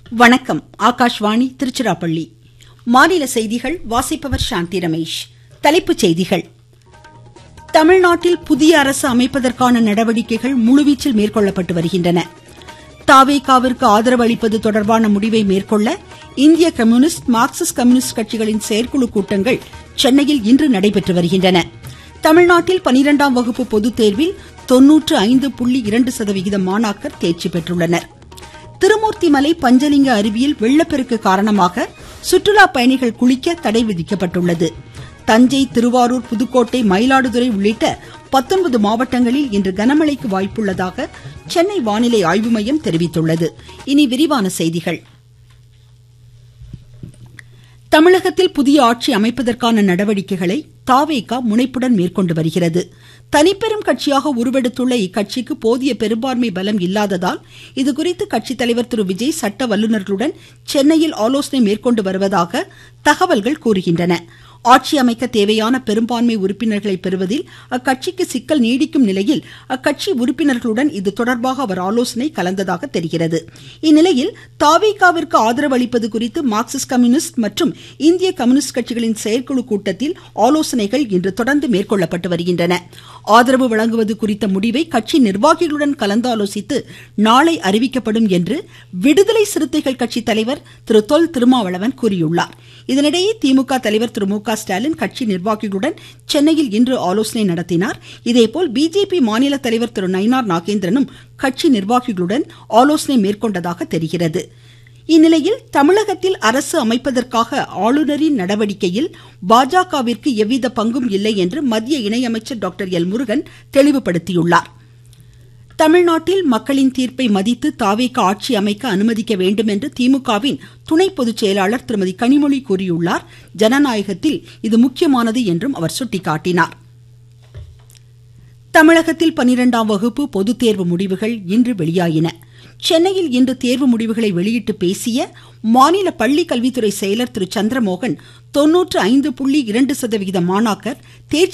வணக்கம் ஆகாஷ்வாணி திருச்சிராப்பள்ளி மாநில செய்திகள் வாசிப்பவர் சாந்தி ரமேஷ் தலைப்புச் செய்திகள் தமிழ்நாட்டில் புதிய அரசு அமைப்பதற்கான நடவடிக்கைகள் முழுவீச்சில் மேற்கொள்ளப்பட்டு வருகின்றன தாவேகாவிற்கு ஆதரவு அளிப்பது தொடர்பான முடிவை மேற்கொள்ள இந்திய கம்யூனிஸ்ட் மார்க்சிஸ்ட் கம்யூனிஸ்ட் கட்சிகளின் செயற்குழு கூட்டங்கள் சென்னையில் இன்று நடைபெற்று வருகின்றன தமிழ்நாட்டில் பனிரெண்டாம் வகுப்பு பொதுத் தேர்வில் தொன்னூற்று ஐந்து புள்ளி இரண்டு சதவிகித மாணாக்கர் தேர்ச்சி பெற்றுள்ளனர் திருமூர்த்திமலை பஞ்சலிங்க அருவியில் வெள்ளப்பெருக்கு காரணமாக சுற்றுலா பயணிகள் குளிக்க தடை விதிக்கப்பட்டுள்ளது தஞ்சை திருவாரூர் புதுக்கோட்டை மயிலாடுதுறை உள்ளிட்ட பத்தொன்பது மாவட்டங்களில் இன்று கனமழைக்கு வாய்ப்புள்ளதாக சென்னை வானிலை ஆய்வு மையம் தெரிவித்துள்ளது இனி விரிவான செய்திகள் தமிழகத்தில் புதிய ஆட்சி அமைப்பதற்கான நடவடிக்கைகளை தாவேகா முனைப்புடன் மேற்கொண்டு வருகிறது தனிப்பெரும் கட்சியாக உருவெடுத்துள்ள இக்கட்சிக்கு போதிய பெரும்பான்மை பலம் இல்லாததால் இதுகுறித்து கட்சித் தலைவர் திரு விஜய் சட்ட வல்லுநர்களுடன் சென்னையில் ஆலோசனை மேற்கொண்டு வருவதாக தகவல்கள் கூறுகின்றன ஆட்சி அமைக்க தேவையான பெரும்பான்மை உறுப்பினர்களை பெறுவதில் அக்கட்சிக்கு சிக்கல் நீடிக்கும் நிலையில் அக்கட்சி உறுப்பினர்களுடன் இது தொடர்பாக அவர் ஆலோசனை கலந்ததாக தெரிகிறது இந்நிலையில் தாவேகாவிற்கு ஆதரவு அளிப்பது குறித்து மார்க்சிஸ்ட் கம்யூனிஸ்ட் மற்றும் இந்திய கம்யூனிஸ்ட் கட்சிகளின் செயற்குழு கூட்டத்தில் ஆலோசனைகள் இன்று தொடர்ந்து மேற்கொள்ளப்பட்டு வருகின்றன ஆதரவு வழங்குவது குறித்த முடிவை கட்சி நிர்வாகிகளுடன் கலந்தாலோசித்து நாளை அறிவிக்கப்படும் என்று விடுதலை சிறுத்தைகள் கட்சி தலைவர் திரு தொல் திருமாவளவன் கூறியுள்ளார் இதனிடையே திமுக தலைவர் திரு மு க ஸ்டாலின் கட்சி நிர்வாகிகளுடன் சென்னையில் இன்று ஆலோசனை நடத்தினார் இதேபோல் பிஜேபி மாநில தலைவர் திரு நயினார் நாகேந்திரனும் கட்சி நிர்வாகிகளுடன் ஆலோசனை மேற்கொண்டதாக தெரிகிறது இந்நிலையில் தமிழகத்தில் அரசு அமைப்பதற்காக ஆளுநரின் நடவடிக்கையில் பாஜகவிற்கு எவ்வித பங்கும் இல்லை என்று மத்திய இணையமைச்சர் டாக்டர் எல் முருகன் தெளிவுபடுத்தியுள்ளார் தமிழ்நாட்டில் மக்களின் தீர்ப்பை மதித்து தாவேக ஆட்சி அமைக்க அனுமதிக்க வேண்டும் என்று திமுகவின் துணை பொதுச் செயலாளர் திருமதி கனிமொழி கூறியுள்ளார் ஜனநாயகத்தில் இது முக்கியமானது என்றும் அவர் சுட்டிக்காட்டினார் தமிழகத்தில் பனிரெண்டாம் வகுப்பு பொதுத் தேர்வு முடிவுகள் இன்று வெளியாயின சென்னையில் இன்று தேர்வு முடிவுகளை வெளியிட்டு பேசிய மாநில பள்ளி கல்வித்துறை செயலர் திரு சந்திரமோகன் தொன்னூற்று ஐந்து புள்ளி இரண்டு சதவிகித மாணாக்கர் தேர்ச்சி